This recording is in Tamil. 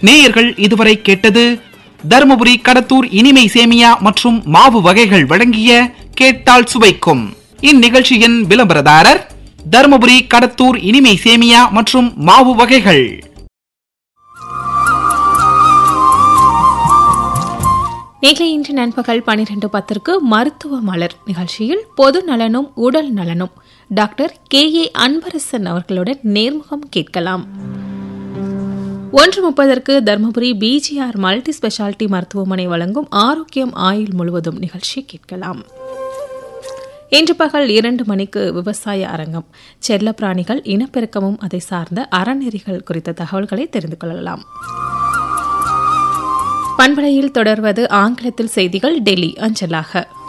நேயர்கள் இதுவரை கேட்டது தருமபுரி கடத்தூர் இனிமை சேமியா மற்றும் மாவு வகைகள் வழங்கிய கேட்டால் சுவைக்கும் இந்நிகழ்ச்சியின் விளம்பரதாரர் தருமபுரி கடத்தூர் இனிமை சேமியா மற்றும் மாவு வகைகள் நேற்று இன்று நண்பகல் பனிரெண்டு பத்திற்கு மருத்துவ மலர் நிகழ்ச்சியில் பொது நலனும் உடல் நலனும் டாக்டர் கே ஏ அன்பரசன் அவர்களுடன் நேர்முகம் கேட்கலாம் ஒன்று முப்பதற்கு தருமபுரி பிஜிஆர் மல்டி ஸ்பெஷாலிட்டி மருத்துவமனை வழங்கும் ஆரோக்கியம் ஆயுள் முழுவதும் நிகழ்ச்சி கேட்கலாம் இன்று பகல் இரண்டு மணிக்கு விவசாய அரங்கம் செல்ல பிராணிகள் இனப்பெருக்கமும் அதை சார்ந்த அறநெறிகள் குறித்த தகவல்களை தெரிந்து கொள்ளலாம் பண்பலையில் தொடர்வது ஆங்கிலத்தில் செய்திகள் டெல்லி அஞ்சலாக